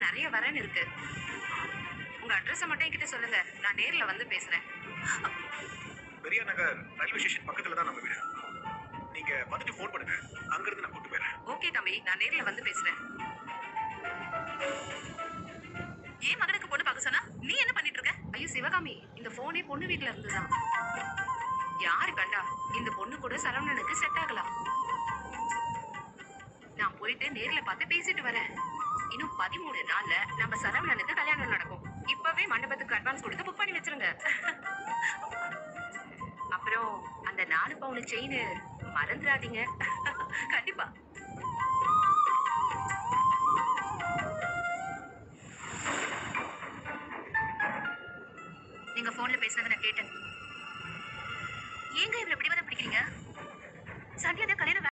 நிறைய வரேன்னு இருக்கு உங்க அட்ரஸை மட்டும் என்கிட்ட சொல்லுங்க நான் நேர்ல வந்து பேசுறேன் பெரியா நகர் ரயில்வே ஸ்டேஷன் பக்கத்துல தான் நம்ம வீடு நீங்க வந்துட்டு ஃபோன் பண்ணுங்க அங்கிருந்து நான் கூட்டு போயிடுறேன் ஓகே தம்பி நான் நேர்ல வந்து பேசுறேன் ஏன் மகனுக்கு பொண்ணு பார்க்க சொன்னா நீ என்ன பண்ணிட்டு இருக்க ஐயோ சிவகாமி இந்த போனே பொண்ணு வீட்ல இருந்துதான் யாரு கண்டா இந்த பொண்ணு கூட சரவணனுக்கு செட் ஆகலாம் நான் போயிட்டு நேர்ல பார்த்து பேசிட்டு வரேன் இன்னும் பதிமூணு நாள்ல நம்ம சரவணனுக்கு கல்யாணம் நடக்கும் இப்பவே மண்டபத்துக்கு அட்வான்ஸ் கொடுத்து புக் பண்ணி வச்சிருங்க அப்புறம் அந்த நாலு பவுன் செயின் மறந்துடாதீங்க கண்டிப்பா நீங்க போன்ல பேசுனதை நான் கேட்டேன்